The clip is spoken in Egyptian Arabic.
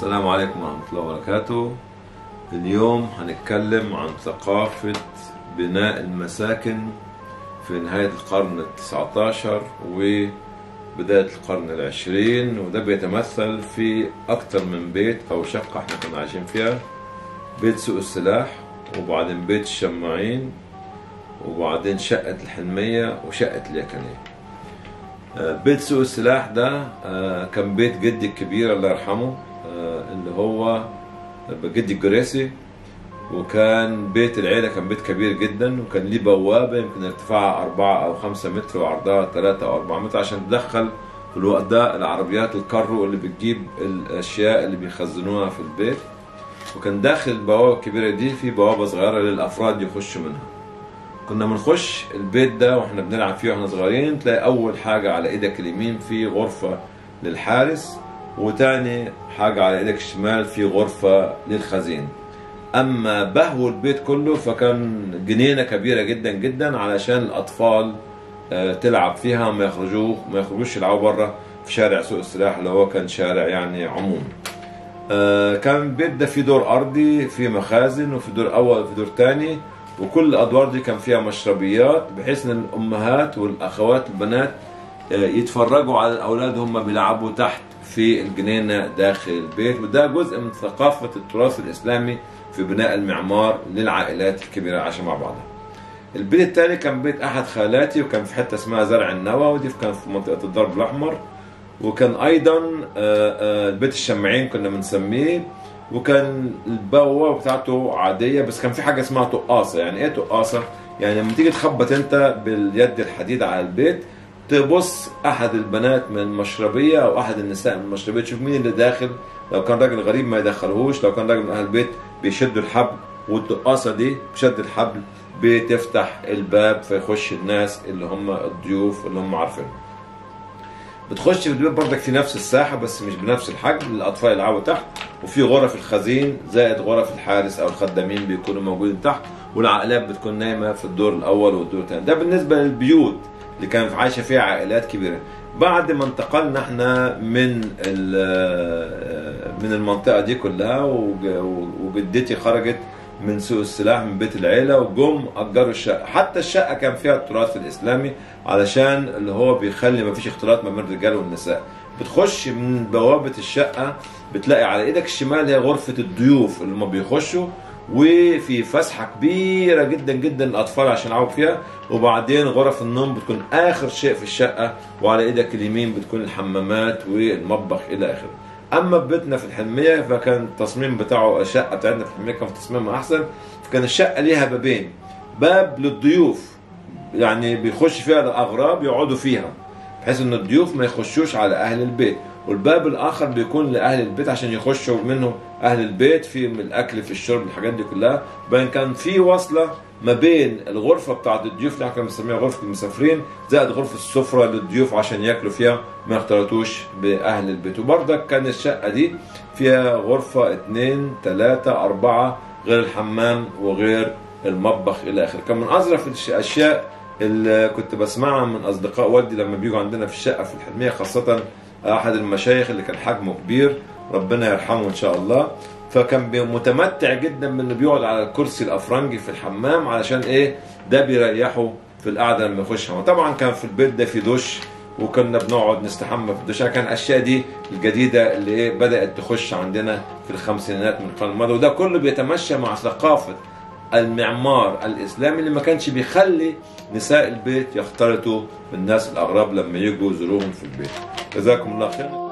السلام عليكم ورحمة الله وبركاته اليوم هنتكلم عن ثقافة بناء المساكن في نهاية القرن التسعة عشر وبداية القرن العشرين وده بيتمثل في أكتر من بيت أو شقة احنا كنا عايشين فيها بيت سوق السلاح وبعدين بيت الشماعين وبعدين شقة الحلمية وشقة اليكنية آه، بيت سوق السلاح ده آه، كان بيت جدي الكبير الله يرحمه آه، اللي هو جدي الجريسي وكان بيت العيلة كان بيت كبير جدا وكان ليه بوابة يمكن ارتفاعها أربعة أو خمسة متر وعرضها ثلاثة أو أربعة متر عشان تدخل في الوقت ده العربيات الكارو اللي بتجيب الأشياء اللي بيخزنوها في البيت وكان داخل البوابة الكبيرة دي في بوابة صغيرة للأفراد يخشوا منها كنا بنخش البيت ده واحنا بنلعب فيه واحنا صغيرين تلاقي اول حاجه على ايدك اليمين في غرفه للحارس وتاني حاجه على ايدك الشمال في غرفه للخزين اما بهو البيت كله فكان جنينه كبيره جدا جدا علشان الاطفال آه، تلعب فيها وما يخرجوه ما يخرجوش يلعبوا بره في شارع سوق السلاح اللي هو كان شارع يعني عموم آه، كان البيت ده في دور ارضي في مخازن وفي دور اول وفي دور تاني وكل الادوار دي كان فيها مشربيات بحيث ان الامهات والاخوات البنات آه، يتفرجوا على الاولاد هم بيلعبوا تحت في الجنينه داخل البيت وده جزء من ثقافه التراث الاسلامي في بناء المعمار للعائلات الكبيره عايشه مع بعضها. البيت الثاني كان بيت احد خالاتي وكان في حته اسمها زرع النوى ودي كان في منطقه الضرب الاحمر وكان ايضا آه، آه، بيت الشماعين كنا بنسميه وكان البوابه بتاعته عاديه بس كان في حاجه اسمها طقاصه يعني ايه طقاصه يعني لما تيجي تخبط انت باليد الحديد على البيت تبص احد البنات من المشربيه او احد النساء من المشربيه تشوف مين اللي داخل لو كان راجل غريب ما يدخلهوش لو كان راجل من اهل البيت بيشدوا الحبل والطقاصه دي بشد الحبل بتفتح الباب فيخش الناس اللي هم الضيوف اللي هم عارفينهم بتخش في البيت برضك في نفس الساحه بس مش بنفس الحجم الاطفال يلعبوا تحت وفي غرف الخزين زائد غرف الحارس او الخدامين بيكونوا موجودين تحت والعائلات بتكون نايمه في الدور الاول والدور الثاني ده بالنسبه للبيوت اللي كانت عايشه فيها عائلات كبيره بعد ما انتقلنا احنا من من المنطقه دي كلها وج- وجدتي خرجت من سوق السلاح من بيت العيلة وجم أجروا الشقة حتى الشقة كان فيها التراث الإسلامي علشان اللي هو بيخلي ما فيش اختلاط ما بين الرجال والنساء بتخش من بوابة الشقة بتلاقي على إيدك الشمال هي غرفة الضيوف اللي هم بيخشوا وفي فسحة كبيرة جدا جدا الأطفال عشان يلعبوا فيها وبعدين غرف النوم بتكون آخر شيء في الشقة وعلى إيدك اليمين بتكون الحمامات والمطبخ إلى آخره اما بيتنا في الحلميه فكان التصميم بتاعه الشقه بتاعتنا في الحلميه كان في تصميمها احسن فكان الشقه ليها بابين باب للضيوف يعني بيخش فيها الاغراب يقعدوا فيها بحيث ان الضيوف ما يخشوش على اهل البيت والباب الاخر بيكون لاهل البيت عشان يخشوا منه اهل البيت في من الاكل في الشرب الحاجات دي كلها بين كان في وصله ما بين الغرفه بتاعت الضيوف اللي احنا كنا بنسميها غرفه المسافرين زائد غرفه السفره للضيوف عشان ياكلوا فيها ما يختلطوش باهل البيت وبرضك كان الشقه دي فيها غرفه اثنين ثلاثه اربعه غير الحمام وغير المطبخ الى اخره كان من اظرف الاشياء اللي كنت بسمعها من اصدقاء والدي لما بيجوا عندنا في الشقه في الحلميه خاصه احد المشايخ اللي كان حجمه كبير ربنا يرحمه ان شاء الله فكان بي- متمتع جدا بانه بيقعد على الكرسي الافرنجي في الحمام علشان ايه ده بيريحه في القعده لما يخش حمام طبعا كان في البيت ده في دش وكنا بنقعد نستحمى في الدش كان الاشياء دي الجديده اللي ايه بدات تخش عندنا في الخمسينات من القرن الماضي وده كله بيتمشى مع ثقافه المعمار الاسلامي اللي ما كانش بيخلي نساء البيت يختلطوا بالناس الاغراب لما يجوا يزوروهم في البيت جزاكم الله خير